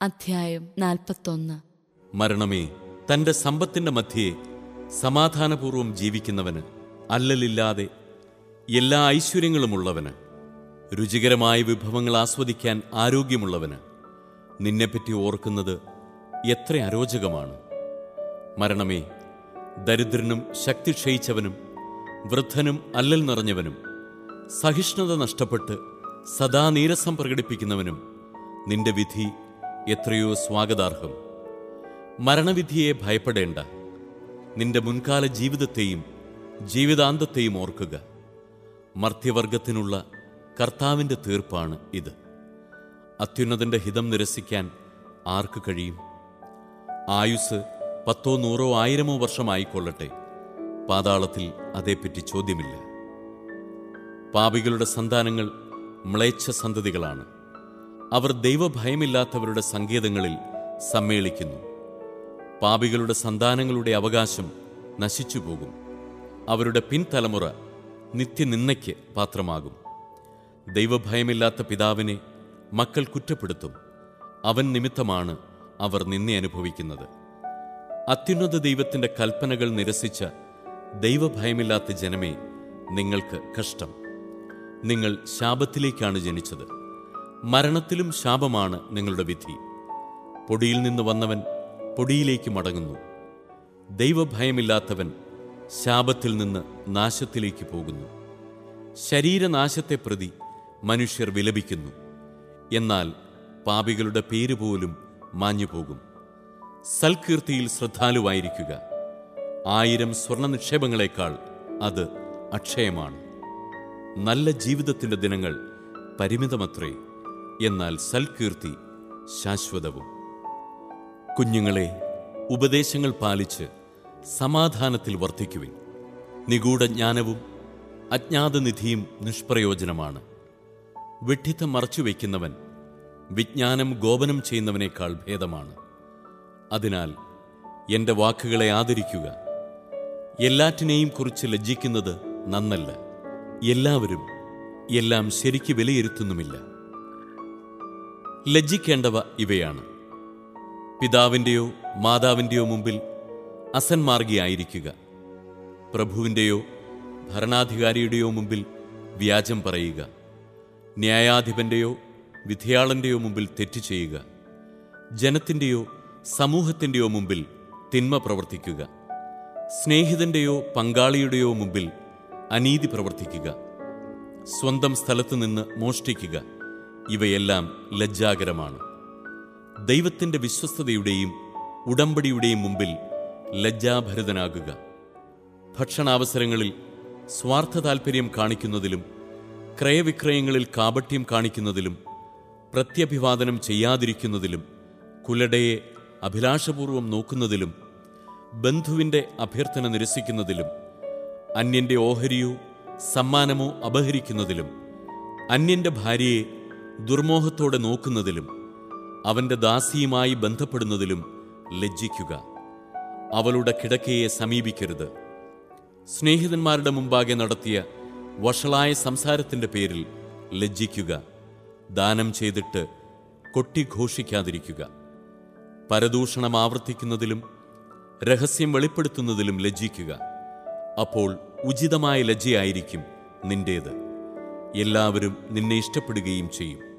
അധ്യായം നാൽപ്പത്തൊന്ന് മരണമേ തന്റെ സമ്പത്തിന്റെ മധ്യേ സമാധാനപൂർവം ജീവിക്കുന്നവന് അല്ലലില്ലാതെ എല്ലാ ഐശ്വര്യങ്ങളുമുള്ളവന് രുചികരമായ വിഭവങ്ങൾ ആസ്വദിക്കാൻ ആരോഗ്യമുള്ളവന് നിന്നെപ്പറ്റി ഓർക്കുന്നത് എത്ര അരോചകമാണ് മരണമേ ദരിദ്രനും ശക്തി ക്ഷയിച്ചവനും വൃദ്ധനും അല്ലൽ നിറഞ്ഞവനും സഹിഷ്ണുത നഷ്ടപ്പെട്ട് സദാ നീരസം പ്രകടിപ്പിക്കുന്നവനും നിന്റെ വിധി എത്രയോ സ്വാഗതാർഹം മരണവിധിയെ ഭയപ്പെടേണ്ട നിന്റെ മുൻകാല ജീവിതത്തെയും ജീവിതാന്തത്തെയും ഓർക്കുക മർത്യവർഗത്തിനുള്ള കർത്താവിൻ്റെ തീർപ്പാണ് ഇത് അത്യുന്നതന്റെ ഹിതം നിരസിക്കാൻ ആർക്ക് കഴിയും ആയുസ് പത്തോ നൂറോ ആയിരമോ വർഷമായിക്കൊള്ളട്ടെ പാതാളത്തിൽ അതേപ്പറ്റി ചോദ്യമില്ല പാപികളുടെ സന്താനങ്ങൾ മ്ലേച്ഛ സന്തതികളാണ് അവർ ദൈവഭയമില്ലാത്തവരുടെ സങ്കേതങ്ങളിൽ സമ്മേളിക്കുന്നു പാപികളുടെ സന്താനങ്ങളുടെ അവകാശം നശിച്ചുപോകും അവരുടെ പിൻതലമുറ നിത്യനിന്ദയ്ക്ക് പാത്രമാകും ദൈവഭയമില്ലാത്ത പിതാവിനെ മക്കൾ കുറ്റപ്പെടുത്തും അവൻ നിമിത്തമാണ് അവർ നിന്നെ അനുഭവിക്കുന്നത് അത്യുന്നത ദൈവത്തിന്റെ കൽപ്പനകൾ നിരസിച്ച ദൈവഭയമില്ലാത്ത ജനമേ നിങ്ങൾക്ക് കഷ്ടം നിങ്ങൾ ശാപത്തിലേക്കാണ് ജനിച്ചത് മരണത്തിലും ശാപമാണ് നിങ്ങളുടെ വിധി പൊടിയിൽ നിന്ന് വന്നവൻ പൊടിയിലേക്ക് മടങ്ങുന്നു ദൈവഭയമില്ലാത്തവൻ ശാപത്തിൽ നിന്ന് നാശത്തിലേക്ക് പോകുന്നു ശരീരനാശത്തെ പ്രതി മനുഷ്യർ വിലപിക്കുന്നു എന്നാൽ പാപികളുടെ പേര് പോലും മാഞ്ഞുപോകും സൽകീർത്തിയിൽ ശ്രദ്ധാലുവായിരിക്കുക ആയിരം സ്വർണ്ണ നിക്ഷേപങ്ങളെക്കാൾ അത് അക്ഷയമാണ് നല്ല ജീവിതത്തിന്റെ ദിനങ്ങൾ പരിമിതമത്രേ എന്നാൽ സൽകീർത്തി ശാശ്വതവും കുഞ്ഞുങ്ങളെ ഉപദേശങ്ങൾ പാലിച്ച് സമാധാനത്തിൽ വർദ്ധിക്കുവിൻ നിഗൂഢ ജ്ഞാനവും അജ്ഞാതനിധിയും നിഷ്പ്രയോജനമാണ് വിഡ്ഢിത്തം മറച്ചുവെക്കുന്നവൻ വിജ്ഞാനം ഗോപനം ചെയ്യുന്നവനേക്കാൾ ഭേദമാണ് അതിനാൽ എന്റെ വാക്കുകളെ ആദരിക്കുക എല്ലാറ്റിനെയും കുറിച്ച് ലജ്ജിക്കുന്നത് നന്നല്ല എല്ലാവരും എല്ലാം ശരിക്ക് വിലയിരുത്തുന്നുമില്ല ലജ്ജിക്കേണ്ടവ ഇവയാണ് പിതാവിൻ്റെയോ മാതാവിൻ്റെയോ മുമ്പിൽ അസന്മാർഗിയായിരിക്കുക പ്രഭുവിൻ്റെയോ ഭരണാധികാരിയുടെയോ മുമ്പിൽ വ്യാജം പറയുക ന്യായാധിപന്റെയോ വിധിയാളന്റെയോ മുമ്പിൽ തെറ്റ് ചെയ്യുക ജനത്തിൻ്റെയോ സമൂഹത്തിൻ്റെയോ മുമ്പിൽ തിന്മ പ്രവർത്തിക്കുക സ്നേഹിതന്റെയോ പങ്കാളിയുടെയോ മുമ്പിൽ അനീതി പ്രവർത്തിക്കുക സ്വന്തം സ്ഥലത്തു നിന്ന് മോഷ്ടിക്കുക ഇവയെല്ലാം ലജ്ജാകരമാണ് ദൈവത്തിന്റെ വിശ്വസ്തതയുടെയും ഉടമ്പടിയുടെയും മുമ്പിൽ ലജ്ജാഭരിതനാകുക ഭക്ഷണാവസരങ്ങളിൽ സ്വാർത്ഥ താൽപ്പര്യം കാണിക്കുന്നതിലും ക്രയവിക്രയങ്ങളിൽ കാപട്യം കാണിക്കുന്നതിലും പ്രത്യഭിവാദനം ചെയ്യാതിരിക്കുന്നതിലും കുലടയെ അഭിലാഷപൂർവം നോക്കുന്നതിലും ബന്ധുവിന്റെ അഭ്യർത്ഥന നിരസിക്കുന്നതിലും അന്യന്റെ ഓഹരിയോ സമ്മാനമോ അപഹരിക്കുന്നതിലും അന്യന്റെ ഭാര്യയെ ദുർമോഹത്തോടെ നോക്കുന്നതിലും അവന്റെ ദാസിയുമായി ബന്ധപ്പെടുന്നതിലും ലജ്ജിക്കുക അവളുടെ കിടക്കയെ സമീപിക്കരുത് സ്നേഹിതന്മാരുടെ മുമ്പാകെ നടത്തിയ വഷളായ സംസാരത്തിന്റെ പേരിൽ ലജ്ജിക്കുക ദാനം ചെയ്തിട്ട് കൊട്ടിഘോഷിക്കാതിരിക്കുക പരദൂഷണം ആവർത്തിക്കുന്നതിലും രഹസ്യം വെളിപ്പെടുത്തുന്നതിലും ലജ്ജിക്കുക അപ്പോൾ ഉചിതമായ ലജ്ജയായിരിക്കും നിന്റേത് എല്ലാവരും നിന്നെ ഇഷ്ടപ്പെടുകയും ചെയ്യും